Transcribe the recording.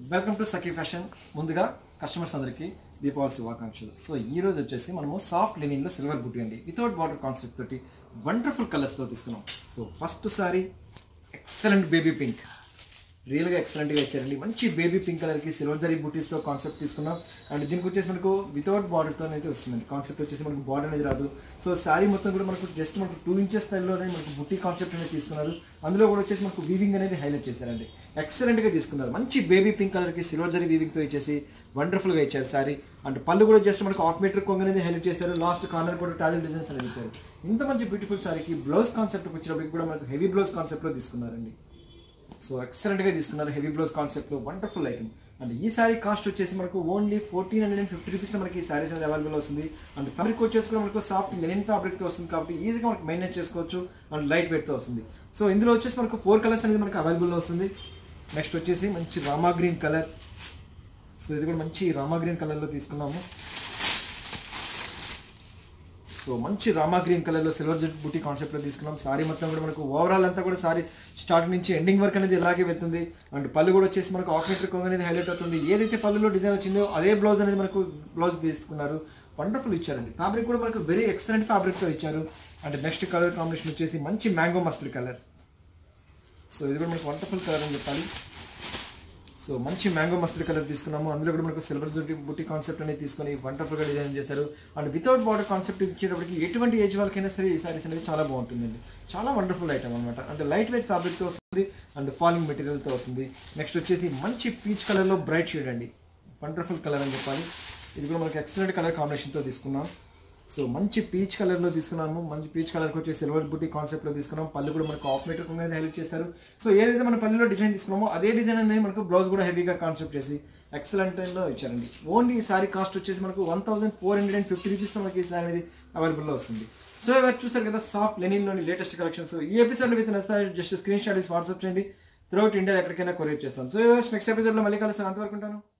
welcome to Sakhi fashion ముందుగా customers అందరికీ దీపావళి శుభాకాంక్షలు సో ఈ రోజు వచ్చేసి మనము సాఫ్ట్ లెనిన్లో సిల్వర్ బుట్టి అండి వితౌట్ బార్డర్ కాన్సెప్ట్ తోటి వండర్ఫుల్ కలర్స్తో తీసుకున్నాం so first sari excellent baby pink రియల్గా ఎక్సలెంట్గా ఇచ్చారండి మంచి బేబీ పింక్ కలర్కి సిల్వర్ జరీ బుటీస్తో కాన్సెప్ట్ తీసుకున్నాం అండ్ దీనికి వచ్చేసి మనకు వితౌట్ బార్డర్తో అయితే వస్తుందండి కాన్సెప్ట్ వచ్చేసి మనకు బార్డర్ అనేది రాదు సో శారీ మొత్తం కూడా మనకు జస్ట్ మనకు టూ ఇంచెస్ స్టైల్లోనే మనకు బుట్టి కాన్సెప్ట్ అనేది తీసుకున్నారు అందులో కూడా వచ్చేసి మనకు వీవింగ్ అనేది హైలైట్ చేశారండి ఎక్సలెంట్గా తీసుకున్నారు మంచి బేబీ పింక్ కలర్కి సిల్వర్ జరీ వీవింగ్తో ఇచ్చేసి వండర్ఫుల్గా ఇచ్చారు శారీ అండ్ పళ్ళు కూడా జస్ట్ మనకు హాఫ్ మీటర్ కొంగ అనేది హైలైట్ చేశారు లాస్ట్ కార్నర్ కూడా టాజల్ డిజైన్స్ అనేది ఇచ్చారు ఇంత మంచి బ్యూటిఫుల్ శారీకి బ్లౌజ్ కాన్సెప్ట్ వచ్చినప్పటికి కూడా మనకు హెవీ బ్లౌజ్ కాన్సెప్ట్లో తీసుకున్నారండి సో ఎక్సలెంట్గా తీసుకున్నారు heavy blouse concept wonderful item and ఈ సారీ కాస్ట్ వచ్చేసి మనకు only fourteen hundred and fifty rupees మనకి ఈ సారీస్ అనేది అవైలబుల్ వస్తుంది అండ్ ఫ్యాబ్రిక్ వచ్చేసి కూడా మనకు సాఫ్ట్ లెనిన్ ఫ్యాబ్రిక్తో వస్తుంది కాబట్టి ఈజీగా మనకు మెయింటైన్ చేసుకోవచ్చు అండ్ లైట్ వెయిట్తో వస్తుంది సో ఇందులో వచ్చేసి మనకు ఫోర్ కలర్స్ అనేది మనకు అవైలబుల్లో వస్తుంది నెక్స్ట్ వచ్చేసి మంచి రామా గ్రీన్ కలర్ సో ఇది కూడా మంచి రామా గ్రీన్ కలర్లో తీసుకున్నాము సో మంచి రామా గ్రీన్ కలర్లో సిల్వర్ జెట్ బుటీ కాన్సెప్ట్లో తీసుకున్నాం సారీ మొత్తం కూడా మనకు ఓవరాల్ అంతా కూడా సారీ స్టార్టింగ్ నుంచి ఎండింగ్ వర్క్ అనేది ఇలాగే వెళ్తుంది అండ్ పళ్ళు కూడా వచ్చేసి మనకు ఆఫ్ మీటర్ కొంగ అనేది హైలైట్ అవుతుంది ఏదైతే పళ్ళులో డిజైన్ వచ్చిందో అదే బ్లౌజ్ అనేది మనకు బ్లౌజ్ తీసుకున్నారు వండర్ఫుల్ ఇచ్చారండి ఫ్యాబ్రిక్ కూడా మనకు వెరీ ఎక్సలెంట్ ఫ్యాబ్రిక్తో ఇచ్చారు అండ్ నెక్స్ట్ కలర్ కాంబినేషన్ వచ్చేసి మంచి మ్యాంగో మస్టర్డ్ కలర్ సో ఇది కూడా మనకు వండర్ఫుల్ కలర్ అని చెప్పాలి సో మంచి మ్యాంగో మస్టర్డ్ కలర్ తీసుకున్నాము అందులో కూడా మనకు సిల్వర్ జుట్టి బుట్టి కాన్సెప్ట్ అనేది తీసుకొని వండర్ఫుల్గా డిజైన్ చేశారు అండ్ వితౌట్ బార్డర్ కాన్సెప్ట్ ఇచ్చేటప్పటికి ఎటువంటి ఏజ్ వాళ్ళకైనా సరే ఈ సారీస్ అనేది చాలా బాగుంటుందండి చాలా వండర్ఫుల్ ఐటమ్ అనమాట అంటే లైట్ వెయిట్ ఫ్యాబ్రిక్తో వస్తుంది అండ్ ఫాలింగ్ మెటీరియల్తో వస్తుంది నెక్స్ట్ వచ్చేసి మంచి పీచ్ కలర్లో బ్రైట్ షేడ్ అండి వండర్ఫుల్ కలర్ అని చెప్పాలి ఇది కూడా మనకి ఎక్సలెంట్ కలర్ కాంబినేషన్తో తీసుకున్నాం సో మంచి పీచ్ కలర్లో తీసుకున్నాము మంచి పీచ్ కలర్కి వచ్చి సిల్వర్ బుట్టి కాన్సెప్ట్లో తీసుకున్నాం పళ్ళు కూడా మనకు ఆఫ్ మీటర్ అనేది హైలైట్ చేస్తారు సో ఏదైతే మన పళ్ళులో డిజైన్ తీసుకున్నామో అదే డిజైన్ అనేది మనకు బ్లౌజ్ కూడా హెవీగా కాన్సెప్ట్ చేసి ఎక్సలెంట్ లో ఇచ్చారండి ఓన్లీ ఈ సారీ కాస్ట్ వచ్చేసి మనకు one thousand four hundred and fifty రూపీస్తో మనకి ఈ సారీ అనేది అవైలబుల్లో వస్తుంది సో ఇవాళ చూస్తారు కదా సాఫ్ట్ లెనిన్లోని లేటెస్ట్ కలెక్షన్స్ ఈ ఎపిసోడ్లో విత్ నస్తాయి జస్ట్ స్క్రీన్ షాట్ వాట్సాప్ చేయండి త్రూఅవుట్ ఇండియా ఎక్కడికైనా కొరియర్ చేస్తాం సో నెక్స్ట్ ఎపిసోడ్లో మళ్ళీ కలుస్తాను అంతవరకు ఉంటాను